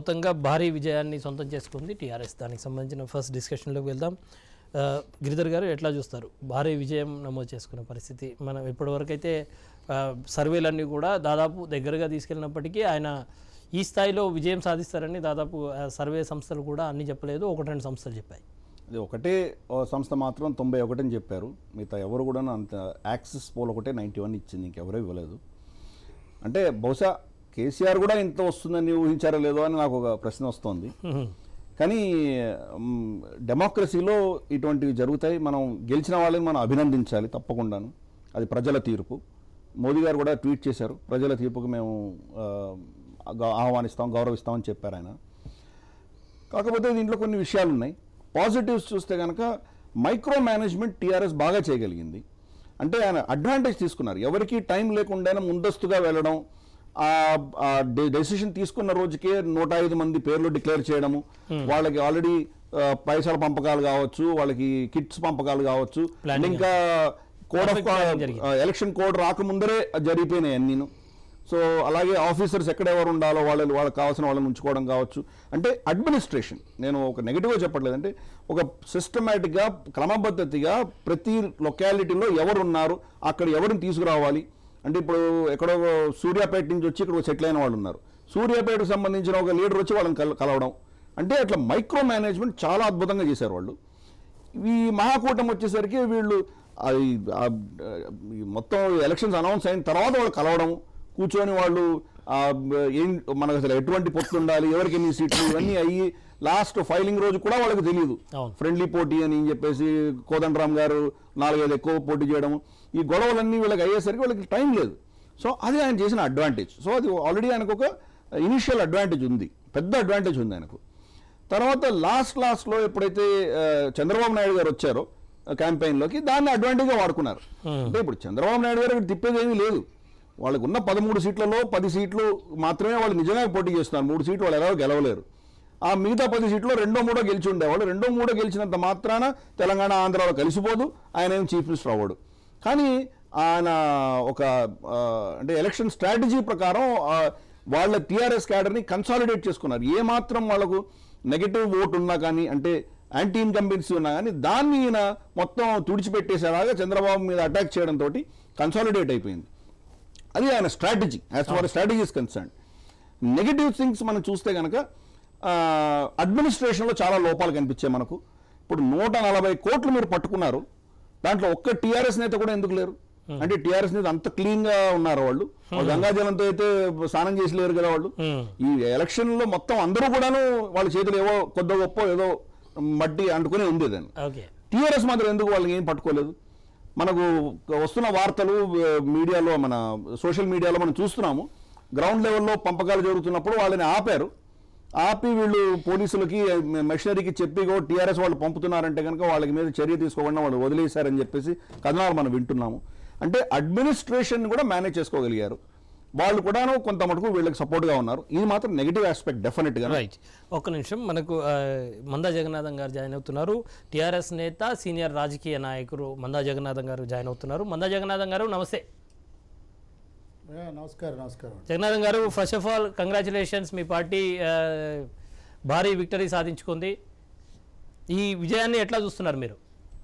మొత్తంగా భారీ విజయాన్ని సొంతం చేసుకుంది టీఆర్ఎస్ దానికి సంబంధించిన ఫస్ట్ డిస్కషన్లోకి వెళ్దాం ఆ, గిరిధర్ గారు ఎట్లా చూస్తారు భారీ విజయం నమోదు చేసుకునే పరిస్థితి మనం ఇప్పటివరకు అయితే ఆ, సర్వేలన్నీ కూడా దాదాపు దగ్గరగా తీసుకెళ్ళినప్పటికీ ఆయన ఈ స్థాయిలో విజయం సాధిస్తారని దాదాపు ఆ, సర్వే సంస్థలు కూడా అన్ని చెప్పలేదు ఒకటి రెండు సంస్థలు చెప్పాయి అది ఒకటే ఓ సంస్థ మాత్రం తొంభై ఒకటి అని చెప్పారు మిగతా ఎవరు కూడా అంత యాక్సిస్ పోల్ ఒకటే నైంటీ వన్ ఇచ్చింది ఇంకెవరూ ఇవ్వలేదు అంటే బహుశా కేసీఆర్ కూడా ఇంత వస్తుందని ఊహించారో లేదో అని నాకు ఒక ప్రశ్న వస్తోంది కానీ మ్, డెమోక్రసీలో ఇటువంటివి జరుగుతాయి మనం గెలిచిన వాళ్ళని మనం అభినందించాలి తప్పకుండాను అది ప్రజల తీర్పు మోదీ గారు కూడా ట్వీట్ చేశారు ప్రజల తీర్పుకు మేము ఆ, గౌ- ఆహ్వానిస్తాం గౌరవిస్తామని చెప్పారు ఆయన కాకపోతే దీంట్లో కొన్ని విషయాలు ఉన్నాయి పాజిటివ్స్ చూస్తే కనుక మైక్రో మేనేజ్మెంట్ టీఆర్ఎస్ బాగా చేయగలిగింది అంటే ఆయన అడ్వాంటేజ్ తీసుకున్నారు ఎవరికి టైం లేకుండా ముందస్తుగా వెళ్ళడం ఆ డెసిషన్ తీసుకున్న రోజుకే నూట ఐదు మంది పేర్లు డిక్లేర్ చేయడము వాళ్ళకి ఆల్రెడీ పైసల పంపకాలు కావచ్చు వాళ్ళకి కిట్స్ పంపకాలు కావచ్చు Planning. ఇంకా కోడ్ ఆఫ్ Perfect planning జరిగింది. ఎలక్షన్ కోడ్ రాకముందరే జరిగిపోయినాయి అన్నీను సో అలాగే ఆఫీసర్స్ ఎక్కడెవరు ఉండాలో వాళ్ళు వాళ్ళకి కావాల్సిన వాళ్ళని ఉంచుకోవడం కావచ్చు అంటే అడ్మినిస్ట్రేషన్ నేను ఒక నెగిటివ్గా చెప్పట్లేదు అంటే ఒక సిస్టమేటిక్గా క్రమపద్ధతిగా ప్రతి లొకాలిటీలో ఎవరు ఉన్నారు అక్కడ ఎవరిని తీసుకురావాలి అంటే ఇప్పుడు ఎక్కడో సూర్యాపేట నుంచి వచ్చి ఇక్కడ సెటిల్ అయిన వాళ్ళు ఉన్నారు సూర్యాపేటకు సంబంధించిన ఒక లీడర్ వచ్చి వాళ్ళని కల- కలవడం అంటే అట్లా మైక్రో మేనేజ్మెంట్ చాలా అద్భుతంగా చేశారు వాళ్ళు ఈ మహాకూటమి వచ్చేసరికి వీళ్ళు అది ఆ, ఈ మొత్తం ఎలక్షన్స్ అనౌన్స్ అయిన తర్వాత వాళ్ళు కలవడం కూర్చొని వాళ్ళు ఆ, ఏం మనకు అసలు ఎటువంటి పొత్తు ఉండాలి ఎవరికి ఎన్ని సీట్లు ఇవన్నీ అయ్యి లాస్ట్ ఫైలింగ్ రోజు కూడా వాళ్ళకి తెలియదు అవును. ఫ్రెండ్లీ పోటీ అని చెప్పేసి కోదండరామ్ గారు నాలుగైదు ఎక్కువ పోటీ చేయడం ఈ గొడవలన్నీ వీళ్ళకి అయ్యేసరికి వాళ్ళకి టైం లేదు సో అది ఆయన చేసిన అడ్వాంటేజ్ సో అది ఆల్రెడీ ఆయనకు ఒక ఇనిషియల్ అడ్వాంటేజ్ ఉంది పెద్ద అడ్వాంటేజ్ ఉంది ఆయనకు తర్వాత లాస్ట్ లాస్ట్లో ఎప్పుడైతే ఆ, చంద్రబాబు నాయుడు గారు వచ్చారో క్యాంపెయిన్లోకి దాన్ని అడ్వాంటేజ్గా వాడుకున్నారు అంటే ఇప్పుడు చంద్రబాబు నాయుడు గారు ఇక్కడ తిప్పేది ఏమీ లేదు వాళ్ళకు ఉన్న పదమూడు సీట్లలో పది సీట్లు మాత్రమే వాళ్ళు నిజంగా పోటీ చేస్తున్నారు మూడు సీట్లు వాళ్ళు ఎలాగో గెలవలేరు ఆ మిగతా పది సీట్లో రెండో మూడో గెలిచి ఉండేవాళ్ళు రెండో మూడో గెలిచినంత మాత్రాన తెలంగాణ ఆంధ్రాలో కలిసిపోదు ఆయన ఏం చీఫ్ మినిస్టర్ అవ్వడు కానీ ఆయన ఒక ఆ, అంటే ఎలక్షన్ స్ట్రాటజీ ప్రకారం ఆ, వాళ్ళ టీఆర్ఎస్ క్యాడర్ని కన్సాలిడేట్ చేసుకున్నారు ఏ మాత్రం వాళ్ళకు నెగటివ్ ఓట్ ఉన్నా కానీ అంటే యాంటీ ఇన్కంబెన్సీ ఉన్నా కానీ దాన్ని ఈయన మొత్తం తుడిచిపెట్టేసేలాగా చంద్రబాబు మీద అటాక్ చేయడంతో కన్సాలిడేట్ అయిపోయింది అది ఆయన strategy as far strategy is concern negative things మనం చూస్తే కనుక అడ్మినిస్ట్రేషన్లో చాలా లోపాలు కనిపించాయి మనకు ఇప్పుడు నూట నలభై కోట్లు మీరు పట్టుకున్నారు దాంట్లో ఒక్క టీఆర్ఎస్ నేత కూడా ఎందుకు లేరు అంటే టీఆర్ఎస్ నేత అంత క్లీన్ గా ఉన్నారు వాళ్ళు వాళ్ళు గంగాజలంతో అయితే స్నానం చేసి లేరు కదా వాళ్ళు ఈ ఎలక్షన్ లో మొత్తం అందరూ కూడాను వాళ్ళ చేతులు ఏవో కొద్ది గొప్ప ఏదో మట్టి అంటుకునే ఉంది దాన్ని ఓకే టీఆర్ఎస్ మాత్రం ఎందుకు వాళ్ళని ఏం పట్టుకోలేదు మనకు వస్తున్న వార్తలు ఆ, మీడియాలో మన సోషల్ మీడియాలో మనం చూస్తున్నాము గ్రౌండ్ లెవెల్లో పంపకాలు జరుగుతున్నప్పుడు వాళ్ళని ఆపారు ఆపి వీళ్ళు పోలీసులకి మెషినరీకి చెప్పి కూడా టీఆర్ఎస్ వాళ్ళు పంపుతున్నారంటే కనుక వాళ్ళకి మీద చర్య తీసుకోకుండా వాళ్ళు వదిలేశారని చెప్పేసి కథనాలు మనం వింటున్నాము అంటే అడ్మినిస్ట్రేషన్ కూడా మేనేజ్ చేసుకోగలిగారు వాళ్ళు కూడాను కొంత మటుకు వీళ్ళకి సపోర్ట్గా ఉన్నారు ఇది మాత్రం నెగిటివ్ ఆస్పెక్ట్ డెఫినెట్గా రైట్ ఒక్క నిమిషం మనకు ఆ, మందా జగన్నాథం గారు జాయిన్ అవుతున్నారు టీఆర్ఎస్ నేత సీనియర్ రాజకీయ నాయకులు మందా జగన్నాథం గారు జాయిన్ అవుతున్నారు మందా జగన్నాథం గారు నమస్తే యా, నమస్కారం నమస్కారం Jagannatham garu first of all congratulations మీ పార్టీ ఆ, భారీ విక్టరీ సాధించుకుంది ఈ విజయాన్ని ఎట్లా చూస్తున్నారు మీరు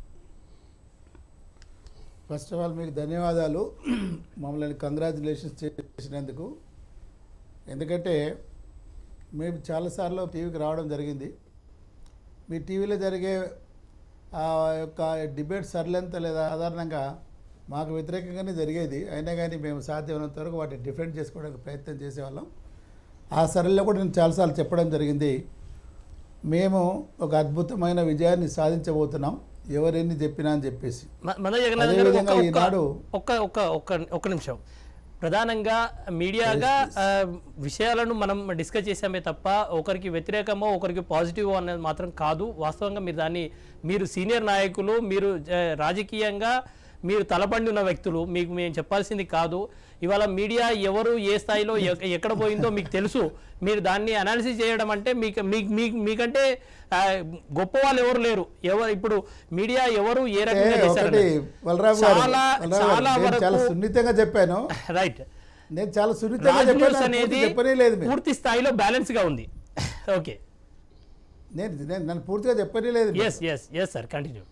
ఫస్ట్ ఆఫ్ ఆల్ మీకు ధన్యవాదాలు మమ్మల్ని కంగ్రాచులేషన్స్ చేసినందుకు ఎందుకంటే మేము చాలాసార్లు టీవీకి రావడం జరిగింది మీ టీవీలో జరిగే ఆ యొక్క డిబేట్ సరళంత లేదా సాధారణంగా మాకు వ్యతిరేకంగానే జరిగేది అయినా కానీ మేము సాధ్యమైనంత వరకు వాటిని డిఫెండ్ చేసుకోవడానికి ప్రయత్నం చేసేవాళ్ళం ఆ సరళిలో కూడా నేను చాలాసార్లు చెప్పడం జరిగింది మేము ఒక అద్భుతమైన విజయాన్ని సాధించబోతున్నాం ఎవరెన్ని చెప్పినా అని చెప్పేసి మ- మందా జగన్నాథం గారు అదేవిధంగా ఒక్క- ఈనాడు- ఒక్క ఒక్క ఒక్క ఒక్క నిమిషం ప్రధానంగా మీడియాగా ఆ, విషయాలను మనం డిస్కస్ చేసామే తప్ప ఒకరికి వ్యతిరేకమో ఒకరికి పాజిటివ్ అనేది మాత్రం కాదు వాస్తవంగా మీరు దాన్ని మీరు సీనియర్ నాయకులు మీరు ఆ, రాజకీయంగా మీరు తలపండి ఉన్న వ్యక్తులు మీకు మేము చెప్పాల్సింది కాదు ఇవాళ మీడియా ఎవరు ఏ స్థాయిలో ఎక్- ఎక్కడ పోయిందో మీకు తెలుసు మీరు దాన్ని అనాలిసిస్ చేయడం అంటే మీకు మీకు మీకు మీకంటే ఆ, గొప్ప వాళ్ళు ఎవరు లేరు ఎవరు ఇప్పుడు మీడియా ఎవరు ఏ రకంగా అంటే ఒకటి చేశారన్నది. బలరాం గారు చాలా బలరాం గారు, చాలా నేను చాలా వరకు సున్నితంగా చెప్పాను రైట్ నేను చాలా సున్నితంగా రాజ్ న్యూస్ చెప్పాను అనేది అనేది చెప్పనే లేదు మీరు పూర్తి స్థాయిలో బ్యాలెన్స్ గా ఉంది ఓకే నేను నేను నన్ను పూర్తిగా చెప్పనే లేదు yes yes yes sir continue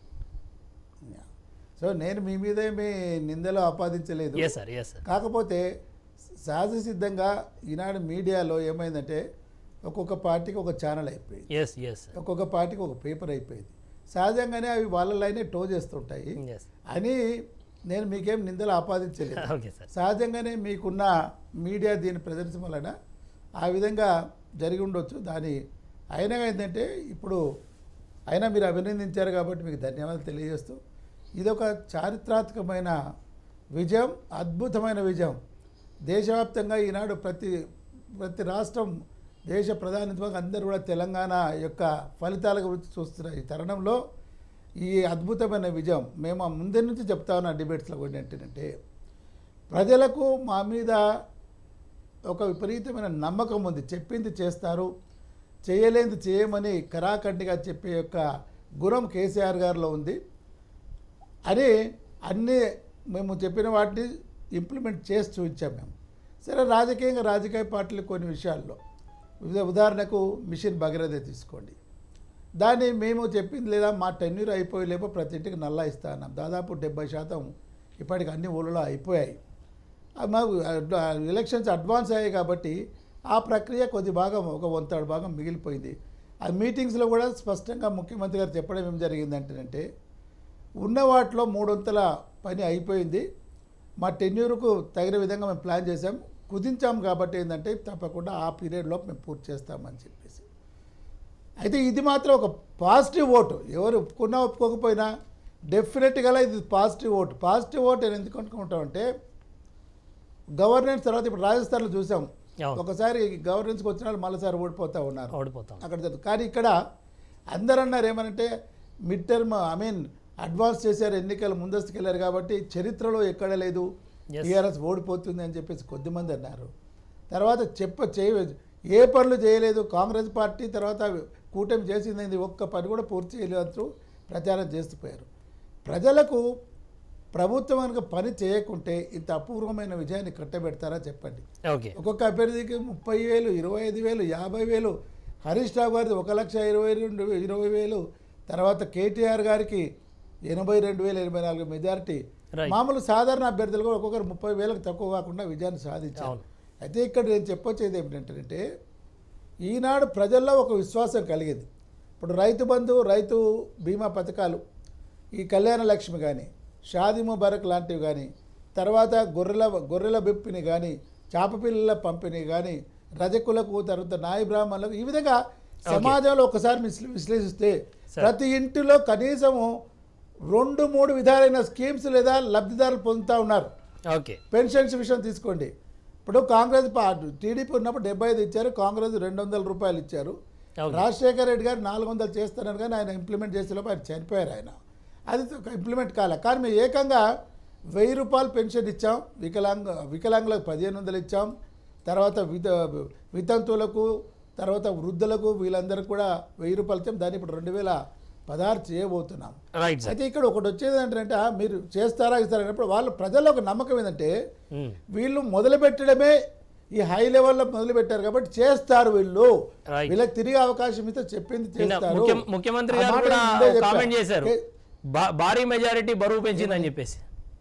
so నేను మీ మీద ఏమీ నిందలు ఆపాదించలేదు ఎస్ సార్ ఎస్ సార్ కాకపోతే సహజ సిద్ధంగా ఈనాడు మీడియాలో ఏమైందంటే ఒక్కొక్క పార్టీకి ఒక ఛానల్ అయిపోయింది ఎస్ ఎస్ ఒక్కొక్క పార్టీకి ఒక పేపర్ అయిపోయింది సహజంగానే అవి వాళ్ళ లైనే టో చేస్తుంటాయి ఎస్ అని నేను మీకేం నిందలు ఆపాదించలేదు ఓకే సార్ సహజంగానే మీకున్న మీడియా దీని ప్రదర్శన వలన ఆ విధంగా జరిగి ఉండొచ్చు దాని అయినా ఏంటంటే ఇప్పుడు అయినా మీరు అభినందించారు కాబట్టి మీకు ధన్యవాదాలు తెలియజేస్తూ ఇదొక చారిత్రాత్మకమైన విజయం అద్భుతమైన విజయం దేశవ్యాప్తంగా ఈనాడు ప్రతి ప్రతి రాష్ట్రం దేశ ప్రధానిత్వంగా అందరూ కూడా తెలంగాణ యొక్క ఫలితాల గురించి చూస్తున్న ఈ తరుణంలో ఈ అద్భుతమైన విజయం మేము ఆ ముందే నుంచి చెప్తా ఉన్న డిబేట్స్లో కూడా ఏంటంటే ప్రజలకు మా మీద ఒక విపరీతమైన నమ్మకం ఉంది చెప్పింది చేస్తారు చేయలేనిది చేయమని కరాఖండిగా చెప్పే యొక్క గుణం కేసీఆర్ గారిలో ఉంది అని అన్నీ మేము చెప్పిన వాటిని ఇంప్లిమెంట్ చేసి చూపించాం మేము సరే రాజకీయంగా రాజకీయ పార్టీలు కొన్ని విషయాల్లో ఉదా- ఉదాహరణకు మిషన్ భగీరథ తీసుకోండి దాన్ని మేము చెప్పింది లేదా మా టెన్యూర్ అయిపోయి లేపో ప్రతి ఇంటికి నల్లా ఇస్తా అన్నాం దాదాపు డెబ్బై శాతం ఇప్పటికి అన్ని ఊళ్ళలో అయిపోయాయి ఆ మాకు అడ్- ఎలక్షన్స్ అడ్వాన్స్ అయ్యాయి కాబట్టి ఆ ప్రక్రియ కొద్ది భాగం ఒక వంతాడు భాగం మిగిలిపోయింది ఆ మీటింగ్స్లో కూడా స్పష్టంగా ముఖ్యమంత్రి గారు చెప్పడం ఏం జరిగిందంటేనంటే ఉన్న వాటిలో మూడొంతుల పని అయిపోయింది మా టెన్యూర్కు తగిన విధంగా మేము ప్లాన్ చేసాం కుదించాం కాబట్టి ఏంటంటే తప్పకుండా ఆ పీరియడ్లో మేము పూర్తి చేస్తామని చెప్పేసి అయితే ఇది మాత్రం ఒక పాజిటివ్ ఓటు ఎవరు ఒప్పుకున్నా ఒప్పుకోకపోయినా డెఫినెట్గా ఇది పాజిటివ్ ఓటు పాజిటివ్ ఓటు నేను ఎందుకు అనుకుంటామంటే గవర్నెన్స్ తర్వాత ఇప్పుడు రాజస్థాన్లో చూసాం అవును. ఒకసారి గవర్నెన్స్కి వచ్చిన వాళ్ళు మళ్ళీసారి ఓడిపోతూ ఉన్నారు ఓడిపోతాం అక్కడ జరుగుతుంది కానీ ఇక్కడ అందరూ అన్నారు ఏమనంటే mid term I mean advance చేశారు ఎన్నికలు ముందస్తుకు వెళ్ళారు కాబట్టి చరిత్రలో ఎక్కడ లేదు Yes. టీఆర్ఎస్ ఓడిపోతుంది అని చెప్పేసి కొద్దిమంది అన్నారు తర్వాత చెప్ప చేయ ఏ పనులు చేయలేదు కాంగ్రెస్ పార్టీ తర్వాత కూటమి చేసింది ఏంది? ఒక్క పని కూడా పూర్తి చేయలేదు ప్రచారం చేస్తుపోయారు ప్రజలకు ప్రభుత్వం కనుక పని చేయకుంటే ఇంత అపూర్వమైన విజయాన్ని కట్టబెడతారా చెప్పండి ఓకే ఒక్కొక్క అభ్యర్థికి ముప్పై వేలు ఇరవై ఐదు వేలు యాభై వేలు హరీష్ రావు గారిది ఒక లక్ష ఇరవై రెండు ఇరవై వేలు తర్వాత కేటీఆర్ గారికి ఎనభై రెండు వేలు ఎనభై నాలుగు మెజారిటీ Right. మామూలు సాధారణ అభ్యర్థులు కూడా ఒక్కొక్కరు ముప్పై వేలకు తక్కువ కాకుండా విజయాన్ని సాధించారు అవును. అయితే ఇక్కడ నేను చెప్పొచ్చేది ఏమిటంటే ఈనాడు ప్రజల్లో ఒక విశ్వాసం కలిగింది ఇప్పుడు రైతు బంధు రైతు బీమా పథకాలు ఈ కళ్యాణ లక్ష్మి కానీ షాది ముబారక్ లాంటివి కానీ తర్వాత గొర్రెల గొర్రెల బిప్పిని కానీ చేప పిల్లల పంపిణీ కానీ రజకులకు తర్వాత నాయ బ్రాహ్మణులకు ఈ విధంగా సమాజంలో ఒకసారి విశ్లే- విశ్లేషిస్తే Sir. ప్రతి ఇంటిలో కనీసము రెండు మూడు విధాలైన స్కీమ్స్ లేదా లబ్ధిదారులు పొందుతూ ఉన్నారు ఓకే పెన్షన్స్ విషయం తీసుకోండి ఇప్పుడు కాంగ్రెస్ పార్టీ టీడీపీ ఉన్నప్పుడు డెబ్బై ఐదు ఇచ్చారు కాంగ్రెస్ రెండు వందల రూపాయలు ఇచ్చారు Okay. రాజశేఖర రెడ్డి గారు నాలుగు వందలు చేస్తున్నారు కానీ ఆయన ఇంప్లిమెంట్ చేసేలోపు ఆయన చనిపోయారు ఆయన అది ఇంప్లిమెంట్ కాలే కానీ మేము ఏకంగా వెయ్యి రూపాయలు పెన్షన్ ఇచ్చాం వికలాంగ వికలాంగులకు పదిహేను వందలు ఇచ్చాం తర్వాత విత వితంతువులకు తర్వాత వృద్ధులకు వీళ్ళందరికీ కూడా వెయ్యి రూపాయలు ఇచ్చాం దాన్ని ఇప్పుడు రెండు వేల పదహారు చేయబోతున్నాం రైట్ సార్ అయితే ఇక్కడ ఒకటి వచ్చేది ఏంటంటే ఆ, మీరు చేస్తారా ఇస్తారా అన్నప్పుడు వాళ్ళు ప్రజల్లో ఒక నమ్మకం ఏంటంటే వీళ్ళు మొదలు పెట్టడమే ఈ హై లెవెల్లో మొదలు పెట్టారు కాబట్టి చేస్తారు వీళ్ళు Right. వీళ్ళకి తిరిగి అవకాశం ఇస్తే చెప్పింది నిన్న చేస్తారు ముఖ్య- ముఖ్యమంత్రి ఆ గారు మాట కూడా నేను ముందే చెప్పా. కామెంట్ చేశారు ఏ- భా- భారీ మెజారిటీ బరువు పెంచిందని చెప్పేసి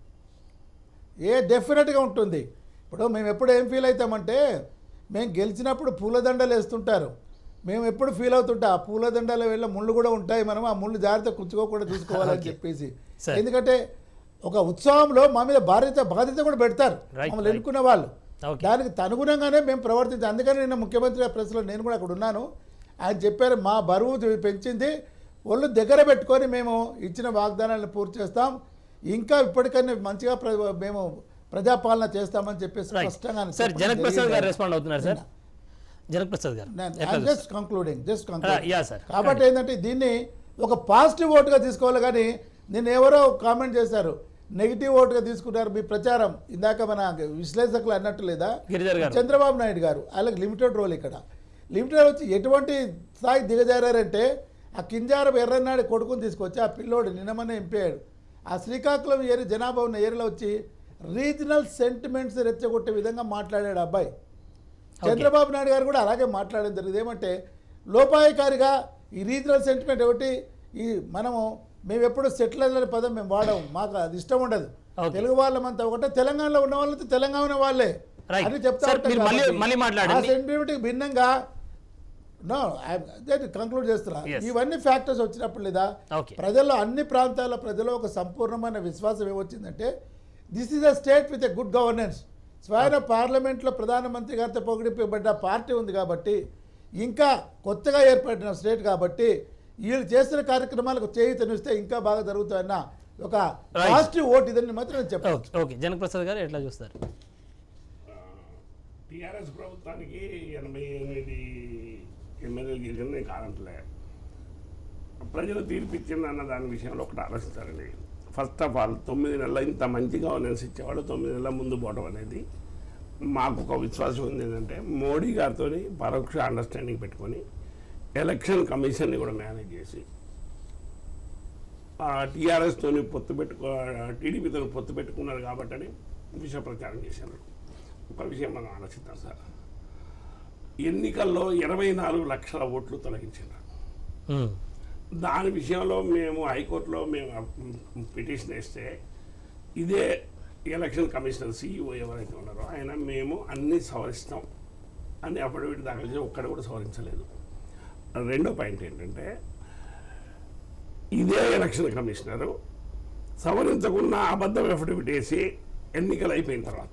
ఏ డెఫినెట్గా ఉంటుంది ఇప్పుడు మేము ఎప్పుడు ఏం ఫీల్ అవుతామంటే మేము గెలిచినప్పుడు పూలదండలు వేస్తుంటారు మేము ఎప్పుడు ఫీల్ అవుతుంటా ఆ పూలదండల వెళ్ళ ముళ్ళు కూడా ఉంటాయి మనం ఆ ముళ్ళు జాగ్రత్త కుచ్చుకోకుండా చూసుకోవాలని Okay. చెప్పేసి Sir. ఎందుకంటే ఒక ఉత్సవంలో మా మీద బాధ్యత బాధ్యత కూడా పెడతారు Right, మమ్మల్ని right. ఎన్నుకున్న వాళ్ళు Okay. దానికి అనుగుణంగానే మేము ప్రవర్తించాం అందుకని నిన్న ముఖ్యమంత్రి గారి ప్రెస్లో నేను కూడా అక్కడ ఉన్నాను ఆయన చెప్పారు మా బరువు చూ- పెంచింది ఒళ్ళు దగ్గర పెట్టుకొని మేము ఇచ్చిన వాగ్దానాలను పూర్తి చేస్తాం ఇంకా ఇప్పటికన్నా మంచిగా ప్ర- మేము ప్రజాపాలన చేస్తామని చెప్పేసి రైట్ స్పష్టంగా ఆయన సార్ చెప్పడం జనక్ ప్రసాద్ గారు జరిగింది. రెస్పాండ్ అవుతున్నారు సార్ జనక్ ప్రసాద్ గారు ఎట్లా జస్ట్ కంక్లూడింగ్ జస్ట్ చూస్తారు? యా సార్ కాబట్టి ఏంటంటే దీన్ని ఒక పాజిటివ్ ఓటుగా తీసుకోవాలి కానీ నేను ఎవరో కామెంట్ చేశారు నెగిటివ్ ఓటుగా తీసుకున్నారు మీ ప్రచారం ఇందాక మన విశ్లేషకులు అన్నట్టు లేదా గిరిధర్ గారు చంద్రబాబు నాయుడు గారు వాళ్ళకి లిమిటెడ్ రోల్ ఇక్కడ లిమిటెడ్ వచ్చి ఎటువంటి స్థాయి దిగజారంటే ఆ కింజారం ఎర్రనాడు కొడుకుని తీసుకొచ్చి ఆ పిల్లోడు నిన్నమనే ఎంపాడు ఆ శ్రీకాకుళం ఏరి జనాభా ఉన్న ఏరియాలో వచ్చి రీజనల్ సెంటిమెంట్స్ రెచ్చగొట్టే విధంగా మాట్లాడాడు ఆ అబ్బాయి చంద్రబాబు నాయుడు గారు కూడా అలాగే మాట్లాడడం జరిగింది ఏమంటే లోపాయకారిగా ఈ రీజనల్ సెంటిమెంట్ ఒకటి ఈ మనము మేము ఎప్పుడు సెటిలర్ అనే పదం మేము వాడము మాకు అది ఇష్టం ఉండదు Okay. తెలుగు వాళ్ళమంతా ఒకటే తెలంగాణలో ఉన్న వాళ్ళతో తెలంగాణ వాళ్ళే Right. అని చెప్తా Sir, ఉంటాం మీరు మళ్ళీ- కాబట్టి మళ్ళీ మాట్లాడండి. ఆ సెంటిమెంట్కి భిన్నంగా నో కంక్లూడ్ చేస్తున్నా Yes. ఇవన్నీ ఫ్యాక్టర్స్ వచ్చినప్పుడు లేదా Okay. ప్రజల్లో అన్ని ప్రాంతాల ప్రజల్లో ఒక సంపూర్ణమైన విశ్వాసం ఏమొచ్చిందంటే this is a state with a good governance స్వయం పార్లమెంట్లో ప్రధానమంత్రి గారితో పొగిడిపబడ్డ పార్టీ ఉంది కాబట్టి ఇంకా కొత్తగా ఏర్పడిన స్టేట్ కాబట్టి వీళ్ళు చేస్తున్న కార్యక్రమాలకు చేయూతనిస్తే ఇంకా బాగా జరుగుతాయన్న ఒక Right. పాజిటివ్ ఓట్ ఇదని మాత్రం నేను చెప్పాను ఓకే ఓకే జనప్రసాద్ గారు ఎట్లా చూస్తారు టీఆర్ఎస్ ప్రభుత్వానికి ఎనభై ఎనిమిది ఎమ్మెల్యేలు గెలిచిన నేను కాదంటలే ప్రజలు తీర్పిచ్చింది అన్న దాని విషయంలో ఒకటి ఆలోచించాలండి ఫస్ట్ ఆఫ్ ఆల్ తొమ్మిది నెలల ఇంత మంచి గవర్నెన్స్ ఇచ్చేవాళ్ళు తొమ్మిది నెలల ముందు పోవడం అనేది మాకు ఒక విశ్వాసం ఉంది ఏంటంటే మోడీ గారితో పరోక్ష అండర్స్టాండింగ్ పెట్టుకొని ఎలక్షన్ కమిషన్ని కూడా మేనేజ్ చేసి టీఆర్ఎస్తో పొత్తు పెట్టుకో టీడీపీతో పొత్తు పెట్టుకున్నారు కాబట్టి అని విష ప్రచారం చేశారు ఒక విషయం మనం ఆలోచిద్దాం సార్ ఎన్నికల్లో ఇరవై నాలుగు లక్షల ఓట్లు తొలగించారు ఉమ్, దాని విషయంలో మేము హైకోర్టులో మేము పిటిషన్ వేస్తే ఇదే ఎలక్షన్ కమిషనర్ సీఈఓ ఎవరైతే ఉన్నారో ఆయన మేము అన్నీ సవరిస్తాం అని అఫిడవిట్ దాఖలు చేసి ఒక్కడ కూడా సవరించలేదు రెండో పాయింట్ ఏంటంటే ఇదే ఎలక్షన్ కమిషనరు సవరించకుండా అబద్ధం అఫిడవిట్ వేసి ఎన్నికలు అయిపోయిన తర్వాత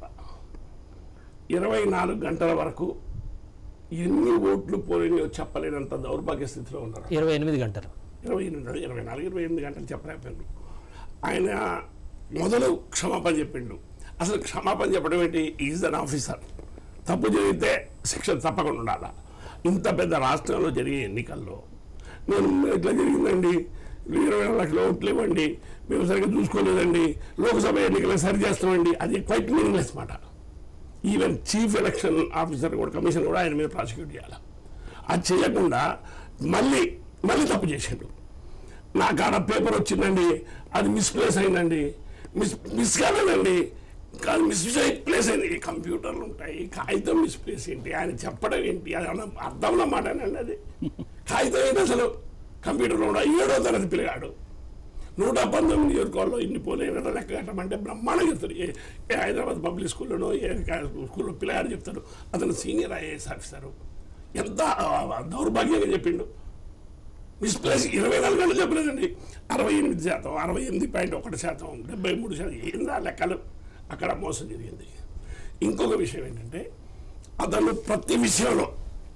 ఇరవై నాలుగు గంటల వరకు ఎన్ని ఓట్లు పోలినాయో చెప్పలేనంత దౌర్భాగ్య స్థితిలో ఉన్నారు ఇరవై ఎనిమిది గంటలు ఇరవై ఎనిమిది ఇరవై నాలుగు ఇరవై ఎనిమిది గంటలు చెప్పలేకపోయిండు ఆయన మొదలు క్షమాపణ చెప్పిండు అసలు క్షమాపణ చెప్పడం ఏంటి ఈజ్ అన్ ఆఫీసర్ తప్పు జరిగితే శిక్ష తప్పకుండా ఉండాలా ఇంత పెద్ద రాష్ట్రంలో జరిగే ఎన్నికల్లో నేను ఇట్లా జరిగిందండి ఇరవై నాలుగు లక్షల ఓట్లు ఇవ్వండి మేము సరిగ్గా చూసుకోలేదండి లోక్సభ ఎన్నికలు సరి చేస్తామండి అది క్వైట్ మీనింగ్లెస్ మాట ఈవెన్ చీఫ్ ఎలక్షన్ ఆఫీసర్ కూడా కమిషన్ కూడా ఆయన మీద ప్రాసిక్యూట్ చేయాలి అది చేయకుండా మళ్ళీ మళ్ళీ తప్పు చేసిండు నాకు ఆడ పేపర్ వచ్చిందండి అది మిస్ప్లేస్ అయిందండి మిస్ మిస్ కాలేదండి కాదు మిస్ ప్లేస్ అయింది ఈ కంప్యూటర్లు ఉంటాయి కాగితం మిస్ప్లేస్ ఏంటి ఆయన చెప్పడం ఏంటి అది ఏమన్నా అర్థం ఉన్న మాటనండి అది కాగితం ఏంటి అసలు కంప్యూటర్లో కూడా ఏడో తరగతి పిల్లగాడు నూట పంతొమ్మిది నియోజకవర్గంలో ఇన్ని పోలేనట లెక్క కట్టమంటే బ్రహ్మాండంగా చెప్తారు ఏ ఏ హైదరాబాద్ పబ్లిక్ స్కూల్లోనో ఏ స్కూల్లో పిల్లగాడు చెప్తారు అతను సీనియర్ ఐఏఎస్ ఆఫీసరు ఎంత ఆ, దౌర్భాగ్యంగా చెప్పిండు మిస్ప్లేస్ ఇరవై నాలుగు గంటలు చెప్పలేదండి అరవై ఎనిమిది శాతం అరవై ఎనిమిది పాయింట్ ఒకటి శాతం డెబ్బై మూడు శాతం ఏందా లెక్కలు అక్కడ మోసం జరిగింది ఇంకొక విషయం ఏంటంటే అతను ప్రతి విషయంలో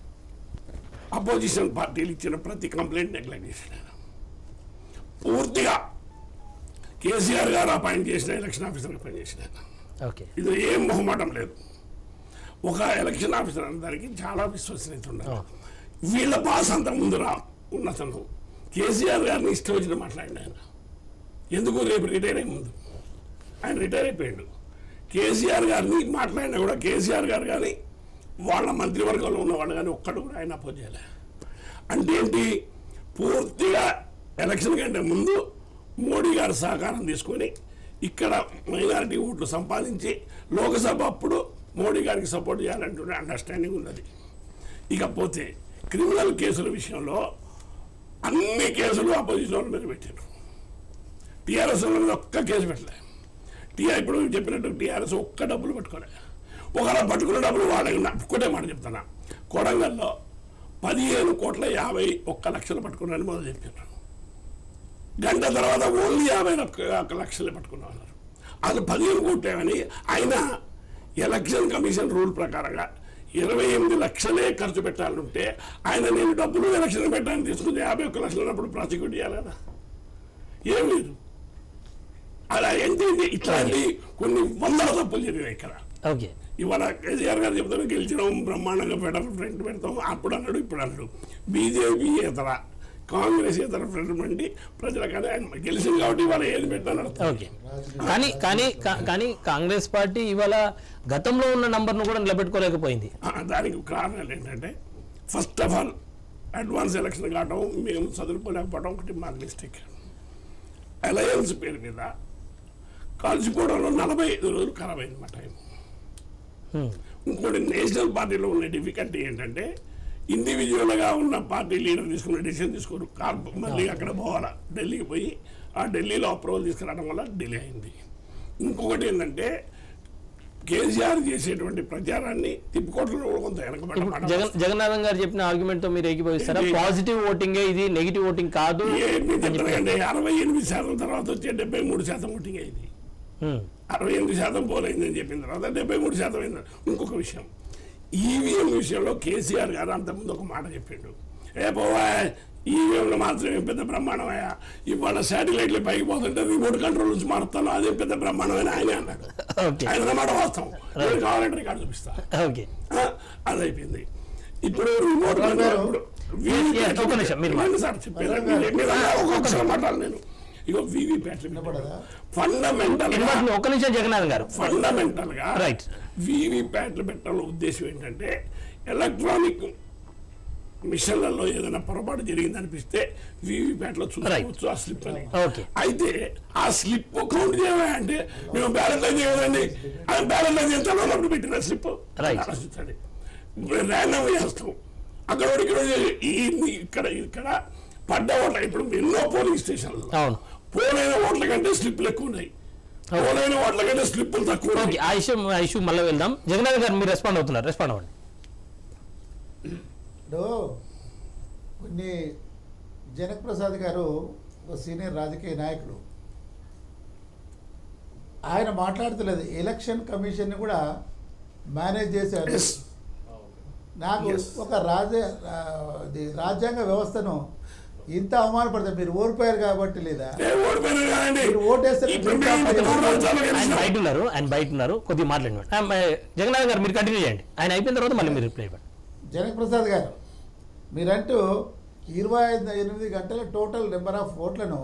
అపోజిషన్ పార్టీలు ఇచ్చిన ప్రతి కంప్లైంట్ నెగ్లెక్ట్ చేశాడు ఆయన. పూర్తిగా కేసీఆర్ గారు అపాయింట్ చేసిన ఎలక్షన్ ఆఫీసర్ అపాయింట్ చేసిన ఆయన. ఓకే ఇది ఏం మొహమాటం లేదు ఒక ఎలక్షన్ ఆఫీసర్ అందరికి చాలా విశ్వసనీయత ఉండాలి వీళ్ళ బాస్ అంత ముందు రా ఉన్నతను కేసీఆర్ గారిని ఇష్టం వచ్చిన మాట్లాడిన ఆయన ఎందుకు రేపు రిటైర్ అయ్యే ముందు ఆయన రిటైర్ అయిపోయాడు కేసీఆర్ గారిని మాట్లాడినా కూడా కేసీఆర్ గారు కానీ వాళ్ళ మంత్రివర్గంలో ఉన్నవాళ్ళు కానీ ఒక్కడు కూడా ఆయన అపోజ్ చేయలే అంటే ఏంటి పూర్తిగా ఎలక్షన్ కంటే ముందు మోడీ గారి సహకారం తీసుకొని ఇక్కడ మైనారిటీ ఓట్లు సంపాదించి లోక్సభ అప్పుడు మోడీ గారికి సపోర్ట్ చేయాలంటున్న అండర్స్టాండింగ్ ఉన్నది ఇకపోతే క్రిమినల్ కేసుల విషయంలో అన్ని కేసులు అపోజిషన్ వాళ్ళ మీద పెట్టారు టీఆర్ఎస్ వాళ్ళ మీద ఒక్క కేసు పెట్టలే టీఆర్ ఇప్పుడు చెప్పినట్టు టీఆర్ఎస్ ఒక్క డబ్బులు పట్టుకోలే ఒకవేళ పట్టుకున్న డబ్బులు వాళ్ళకి నా- ఒక్కటే మాట చెప్తున్నా కొడంగల్లో పదిహేను కోట్ల యాభై ఒక్క లక్షలు పట్టుకున్నారని మొదలు చెప్పారు గంట తర్వాత ఓన్లీ యాభై ఒక్క ఒక్క లక్షలు పట్టుకున్నారు అది పదిహేను కోట్లేమని ఆయన ఎలక్షన్ కమిషన్ రూల్ ప్రకారంగా ఇరవై ఎనిమిది లక్షలే ఖర్చు పెట్టాలంటే ఆయన నేను డబ్బులు ఎలక్షన్ పెట్టాలని తీసుకుంటే యాభై ఒక్క లక్షలు ఉన్నప్పుడు ప్రాసిక్యూట్ చేయాలి కదా ఏం లేదు అలా ఏంటి ఇట్లాంటి కొన్ని వందల తప్పులు జరిగాయి ఇక్కడ ఓకే ఇవాళ కేసీఆర్ గారు చెప్తాను గెలిచినాం బ్రహ్మాండంగా ఫెడరల్ ఫ్రంట్ పెడతాం అప్పుడు అన్నాడు ఇప్పుడు అన్నాడు బీజేపీ ఇతర కాంగ్రెస్ ఇతర ఫ్రంట్ అండి ప్రజలకనే ఆయన గెలిచింది కాబట్టి ఇవాళ ఏది పెట్టాను ఓకే కానీ కానీ కా- కానీ కాంగ్రెస్ పార్టీ ఇవాళ గతంలో ఉన్న నంబర్ను కూడా నిలబెట్టుకోలేకపోయింది దానికి కారణాలు ఏంటంటే first of all advance election కావడం మేము చదువుకోలేకపోవడం ఒకటి మాకు మిస్టేక్ అలయన్స్ పేరు మీద కలిసిపోవడంలో నలభై ఐదు రోజులు ఖరాబ్ అయింది మా టైం హ్మ్. ఇంకోటి నేషనల్ పార్టీలో ఉన్న డిఫికల్టీ ఏంటంటే ఇండివిజువల్ గా ఉన్న పార్టీ లీడర్ తీసుకున్న డిసిషన్ తీసుకోరు కార్పొ మళ్ళీ అక్కడ పోవాలా ఢిల్లీకి పోయి ఆ ఢిల్లీలో అప్రూవల్ తీసుకురావడం వల్ల డిలే అయింది ఇంకొకటి ఏంటంటే కేసీఆర్ చేసేటువంటి ప్రచారాన్ని తిప్పుకోవడంలో కూడా కొంత వెనకబడ్డ జగన్ జగన్నాథం గారు చెప్పిన ఆర్గ్యుమెంట్ తో మీరు ఏకీభవిస్తారా ఏంటి? పాజిటివ్ ఓటింగే ఇది నెగిటివ్ ఓటింగ్ కాదు ఏంటి చెప్తారంటే అరవై ఎనిమిది శాతం తర్వాత వచ్చే డెబ్బై మూడు శాతం ఓటింగ్ అయింది హ్మ్. అరవై ఎనిమిది శాతం పోలైందని చెప్పిన తర్వాత డెబ్బై మూడు శాతం అయింది ఇంకొక విషయం ఈవీఎం విషయంలో కేసీఆర్ గారు అంతకుముందు ఒక మాట చెప్పిండు ఏ పోవా ఈవీఎంలో మాత్రమే పెద్ద బ్రహ్మాండమయ్యా ఇవాళ శాటిలైట్లు పైకి పోతుంటే రిమోట్ కంట్రోల్ నుంచి మారుతాను అదే పెద్ద బ్రహ్మాండమైన ఆయనే అన్నాడు ఓకే ఆయన అన్నమాట వాస్తవం నేను కావాలంటే రికార్డు చూపిస్తా ఓకే ఆ, అది అయిపోయింది ఇప్పుడు రిమోట్ గారు, కంట్రోల్ yes, yes, ఒక్క నిమిషం, మీరు వినండి సార్ చెప్పేది మీరు- మీరు అలా ఒక్కొక్కసారి మాట్లాడాలి నేను ఇగో వివి ప్యాట్లు వినపడదా? ఫండమెంటల్ ఇన్వర్ట్ ఒక్క నిమిషం జగన్నాథం గారు ఫండమెంటల్ గా Right. వివి ప్యాట్లు పెట్టడంలో ఉద్దేశం ఏంటంటే ఎలక్ట్రానిక్ మిషన్లలో ఏదైనా పొరపాటు జరిగింది అనిపిస్తే వివి ప్యాట్లో చూసుకోవచ్చు ఆ స్లిప్ అని Okay. అయితే ఆ స్లిప్ కౌంట్ చేయాలంటే మేము బ్యాలెన్స్ అయితే కదండి ఆ బ్యాలెన్స్ అయితే ఎంత ఉన్నప్పుడు పెట్టిన స్లిప్ Right. ఆలోచించండి ర్యాండమ్ చేస్తాం అక్కడ ఒకటి ఇక్కడ ఒకటి ఈ ఇక్కడ ఇక్కడ పడ్డ ఓట్ల ఇప్పుడు ఎన్నో పోలింగ్ స్టేషన్లు అవును పోలైన ఓట్ల కంటే స్లిప్లు ఎక్కువ ఉన్నాయి పోలైన ఓట్ల కంటే స్లిప్పులు తక్కువ ఓకే ఉన్నాయి ఆ ఇష్యూ ఆ ఇష్యూ మళ్ళీ వెళ్దాం జగన్నాథం గారు మీరు రెస్పాండ్ అవుతున్నారు రెస్పాండ్ అవ్వండి ఇప్పుడు కొన్ని జనక్ గారు ఒక సీనియర్ రాజకీయ నాయకుడు ఆయన మాట్లాడుతలేదు ఎలక్షన్ కమిషన్ కూడా మేనేజ్ చేశారు Yes. నాకు Yes. ఒక రాజ ఆ, ఇది రాజ్యాంగ వ్యవస్థను ఇంత అవమానపడతారు మీరు ఓడిపోయారు కాబట్టి లేదా ఏ ఓడిపోయినా కాదండి. మీరు ఓటేస్తే ఇప్పుడు మీరు మేము తప్ప మూడు రాష్ట్రాలు ఆయన గెలిచినాం. బయట ఉన్నారు ఆయన బయట ఉన్నారు కొద్దిగా మాట్లాడండి జగన్నాథం గారు మీరు కంటిన్యూ చేయండి ఆయన అయిపోయిన తర్వాత మళ్ళీ మీరు రిప్లై ఇవ్వండి జనక్ ప్రసాద్ గారు మీరంటూ ఇరవై ఐదు ఎనిమిది గంటల టోటల్ నెంబర్ ఆఫ్ ఓట్లను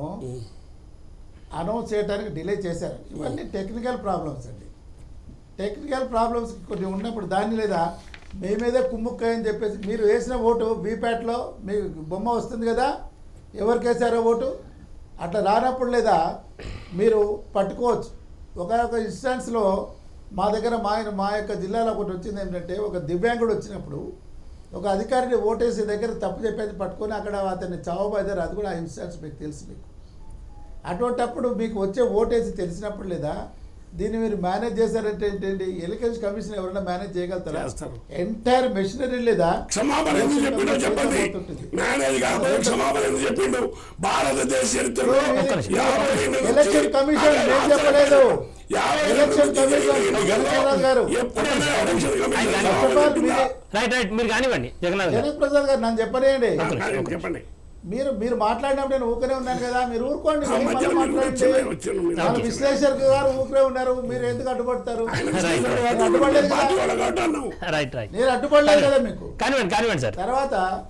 అనౌన్స్ చేయడానికి డిలే చేశారు ఇవన్నీ టెక్నికల్ ప్రాబ్లమ్స్ అండి టెక్నికల్ ప్రాబ్లమ్స్ కొన్ని ఉన్నప్పుడు దాన్ని లేదా మేమేదో కుమ్ముక్కాయ అని చెప్పేసి మీరు వేసిన ఓటు వీప్యాట్లో మీ బొమ్మ వస్తుంది కదా ఎవరికి వేసారో ఓటు అట్లా రానప్పుడు లేదా మీరు పట్టుకోవచ్చు ఒక ఒక ఇన్స్టాన్స్లో మా దగ్గర మా మా యొక్క జిల్లాలో ఒకటి వచ్చింది ఏంటంటే ఒక దివ్యాంగుడు వచ్చినప్పుడు ఒక అధికారిని ఓటేసే దగ్గర తప్పు చెప్పేది పట్టుకొని అక్కడ అతన్ని చావబోదారు అది కూడా ఆ ఇన్స్టాన్స్ మీకు తెలుసు మీకు అటువంటప్పుడు మీకు వచ్చే ఓటేసి తెలిసినప్పుడు లేదా దీన్ని మీరు మేనేజ్ చేశారంటే ఏంటండి ఎలక్షన్ కమిషన్ ఎవరైనా మేనేజ్ చేయగలుగుతారా చేస్తారు. ఎంటైర్ మెషినరీ లేదా క్షమాపణ ఎందుకు చెప్పిండో చెప్పండి మేనేజ్ కాకపోతే క్షమాపణ ఎందుకు చెప్పిండు భారతదేశ చరిత్రలో ఒక్క నిమిషం. యాభై ఎనిమిది ఎలక్షన్ కమిషన్ నేను చెప్పలేదు యాభై ఎలక్షన్ ఎనిమిది కమిషన్ ఎన్నికల్లో జగన్నాథ్ గారు ఎప్పుడైనా ఎలక్షన్ కమిషన్ ఆయన ఫస్ట్ ఆఫ్ ఆల్ మీరే రైట్ రైట్ మీరు కానివ్వండి జగన్నాథం గారు జగన్ ప్రసాద్ గారు నన్ను చెప్పనేయండి చెప్పండి, చెప్పండి మీరు మీరు మాట్లాడినప్పుడు నేను ఊకనే ఉన్నాను కదా మీరు ఊరుకోండి ఆ మీరు మధ్యలో మళ్ళీ మీరు మాట్లాడండి వచ్చారు, వచ్చారు, మీరు మన వచ్చారు. విశ్లేషక్ గారు ఊపిరే ఉన్నారు మీరు ఎందుకు అడ్డుపడతారు రైట్ నేను అడ్డుపడలేదు పార్టీ కదా వాళ్ళ కాబట్టి అన్నాం రైట్ రైట్ నేను అడ్డుపడలేదు కదా మీకు కానివ్వండి కానివ్వండి సార్ తర్వాత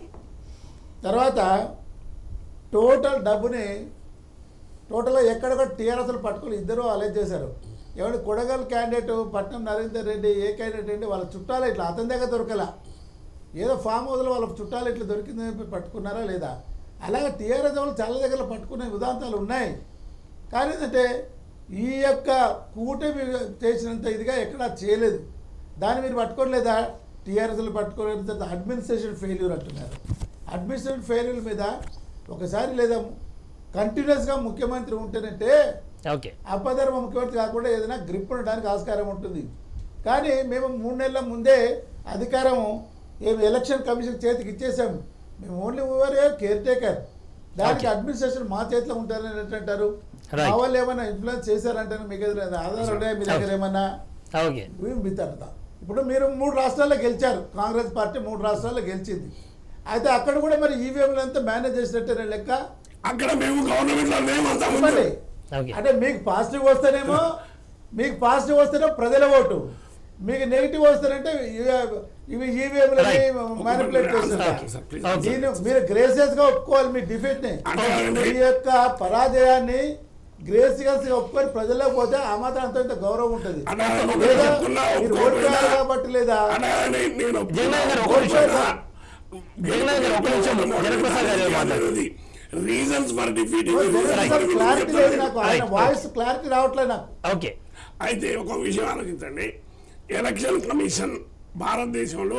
తర్వాత టోటల్ డబ్బుని టోటల్గా ఎక్కడొక్కడ టీఆర్ఎస్లు పట్టుకుని ఇద్దరు అలెక్ట్ చేశారు ఎవడు కొడగల్ క్యాండిడేట్ పట్నం నరేందర్ రెడ్డి ఏ క్యాండిడేట్ అండి వాళ్ళ చుట్టాలు ఇట్లా అతని దగ్గర దొరకలా ఏదో ఫామ్ హౌస్లో వాళ్ళ చుట్టాలు ఇట్లా దొరికిందని చెప్పి పట్టుకున్నారా లేదా అలాగే టీఆర్ఎస్ వాళ్ళు చాలా దగ్గర పట్టుకునే ఉదాంతాలు ఉన్నాయి కానీ ఏంటంటే ఈ యొక్క కూటమి చేసినంత ఇదిగా ఎక్కడా చేయలేదు దాన్ని మీరు పట్టుకోలేదా టీఆర్ఎస్లు పట్టుకోలేదు తర్వాత అడ్మినిస్ట్రేషన్ ఫెయిల్యూర్ అంటున్నారు అడ్మినిస్ట్రేషన్ ఫెయిల్యూర్ మీద ఒకసారి లేదా కంటిన్యూస్గా ముఖ్యమంత్రి ఉంటేనంటే ఓకే అపధర్మ ముఖ్యమంత్రి కాకుండా ఏదైనా గ్రిప్ ఉండడానికి ఆస్కారం ఉంటుంది కానీ మేము మూడు నెలల ముందే అధికారం ఏమి ఎలక్షన్ కమిషన్ చేతికి ఇచ్చేసాము మేము ఓన్లీ ఓవర్ కేర్ టేకర్ దానికి Okay. అడ్మినిస్ట్రేషన్ మా చేతిలో ఉంటారని ఏంటంటారు Right. మా వాళ్ళు ఏమైనా ఇన్ఫ్లుయెన్స్ చేశారంటే మీకు ఎదురు ఆధారం ఉన్నాయా మీ దగ్గర ఏమన్నా ఓకే వితరత ఇప్పుడు మీరు మూడు రాష్ట్రాల్లో గెలిచారు కాంగ్రెస్ పార్టీ మూడు రాష్ట్రాల్లో గెలిచింది అయితే అక్కడ కూడా మరి ఈవీఎంలు అంతా మేనేజ్ చేసినట్టే లెక్క అక్కడ మేము గవర్నమెంట్ లో మేము అంతా ముందు చెప్పండి ఓకే అంటే మీకు పాజిటివ్ వస్తేనేమో మీకు పాజిటివ్ వస్తేనే ప్రజల ఓటు మీకు నెగిటివ్ వస్తేనంటే ఇవి- ఇవి ఈవీఎంలని Right. మ్యానిపులేట్ Okay, చేస్తారు sir, please. Okay. దీన్ని మీరు గ్రేసియస్ గా ఒప్పుకోవాలి మీ డిఫీట్ ని అంటే మీ యొక్క పరాజయాన్ని గ్రేసియస్ గా ఒప్పుకొని ప్రజల్లో పోతే ఆ మాత్రం అంత ఇంత గౌరవం ఉంటుంది అంటే ఒకటి లేదా చెప్తున్నా, మీరు ఒప్పుకోకపోయినా- ఓడిపోయారు కాబట్టి లేదా అనగానే నేను జగన్నాథ్ గారు ఒక నిమిషం. జగన్నాథ్ గారు ఒక నిమిషం. జనప్రసాద్ గారు మాట్లాడండి. రీజన్స్ ఫర్ డిఫీట్ క్లారిటీ లేదు నాకు ఆయన వాయిస్ క్లారిటీ రావట్లేదు నాకు ఓకే అయితే ఒక విషయం ఆలోచించండి ఎలక్షన్ కమిషన్ భారతదేశంలో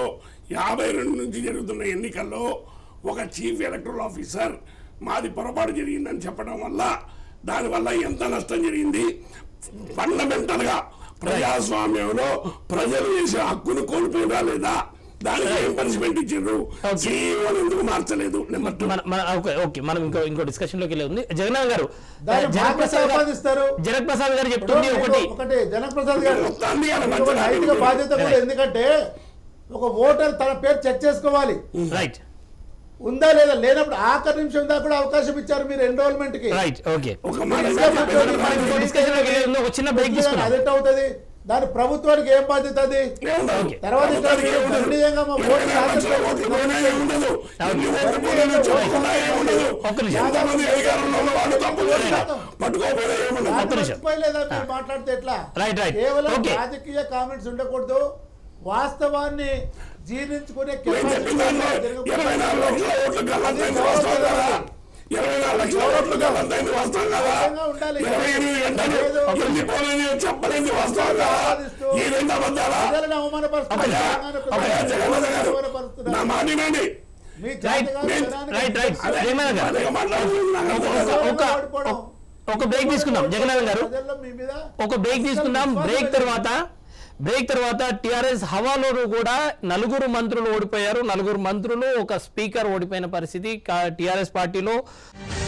యాభై రెండు నుంచి జరుగుతున్న ఎన్నికల్లో ఒక చీఫ్ ఎలక్టరల్ ఆఫీసర్ మాది పొరపాటు జరిగిందని చెప్పడం వల్ల దానివల్ల ఎంత నష్టం జరిగింది ఫండమెంటల్గా ప్రజాస్వామ్యంలో ప్రజలు చేసే హక్కును కోల్పోయినా లేదా దానికి ఏం పనిష్మెంట్ ఇచ్చారు Okay. సీఈఓని ఎందుకు మార్చలేదు నెంబర్ టూ మన మన ఓకే ఓకే మనం ఇంకో ఇంకో డిస్కషన్ లోకి వెళ్ళే ఉంది జగన్నాథ్ గారు దాన్ని జనక్ బాధ్యత ప్రసాద్ గారు ఆపాదిస్తారు. జనక్ ప్రసాద్ గారు చెప్తుంది ఒకటి ఒకటి జనప్రసాద్ గారు మొత్తాన్ని అలా మీకు ఒక నైతిక మంచిగా బాధ్యత కూడా ఎందుకంటే ఒక ఓటర్ తన పేరు చెక్ చేసుకోవాలి రైట్ ఉందా లేదా లేనప్పుడు ఆఖరి నిమిషం దాకా కూడా అవకాశం ఇచ్చారు మీరు ఎన్రోల్మెంట్ కి రైట్ ఓకే ఒక మాట ఇంకా మాట్లాడండి. చెప్పేది మనం ఇంకో డిస్కషన్ లోకి వెళ్ళే ముందు ఒక చిన్న బ్రేక్ తీసుకున్నాం అది ఎట్లా అవుతుంది దాని ప్రభుత్వానికి ఏం బాధ్యత అది ఏముండదు. తర్వాత ఇక్కడ ప్రభుత్వానికి ఏముండదు. గణనీయంగా మా ఓటు ఇరవై నాలుగు లక్షల ఓట్లు పోయినా ఏముండదు. ఎన్ని ఓట్లు పోయినా చెప్పుకున్నా ఏముండదు. ఒక్క నిమిషం. ఎంతమంది అధికారంలో ఉన్న వాళ్ళు తప్పు చేసినా పట్టుకోకపోయినా ఏముండదు. ఒక్క నిమిషం. మర్చిపోయలేదా మీరు మాట్లాడితే ఎట్లా రైట్, రైట్. కేవలం ఓకే. రాజకీయ కామెంట్స్ ఉండకూడదు వాస్తవాన్ని జీర్ణించుకునే నేను చెప్పిన దాంట్లో ఇరవై నాలుగు లక్షల ఓట్లు గల్లంతైంది వాస్తవం కదా ఇరవై నాలుగు లక్షల ఓట్లు గల్లంతైంది వాస్తవం కదా ఉండాలి. ఇరవై ఎనిమిది గంటలు ఎన్ని పోలేని చెప్పలేని వాస్తవం కదా ఈ రెండు అబద్ధాలా ప్రజలను అవమానపరుస్తున్నారు. అయ్యా, తెలంగాణ అయ్యా, ప్రజలను జగన్నాథ్ గారు నా అవమానపరుస్తున్నారు. మాట వినండి మీ రైట్, జాతకాలు రైట్, జనానికి రైట్, రైట్. తెలుసు. జగన్నాథ్ గారు అదే మాట్లాడుతుంది నాకు అర్థం కాదు. ఒక- ఓడిపోవడం. ఒక బ్రేక్ తీసుకుందాం జగన్నాథ్ గారు ప్రజల్లో మీ మీద ఒక బ్రేక్ తీసుకుందాం బ్రేక్ తర్వాత బ్రేక్ తర్వాత టిఆర్ఎస్ హవాలో కూడా నలుగురు మంత్రులు ఓడిపోయారు నలుగురు మంత్రులు ఒక స్పీకర్ ఓడిపోయిన పరిస్థితి టిఆర్ఎస్ పార్టీలో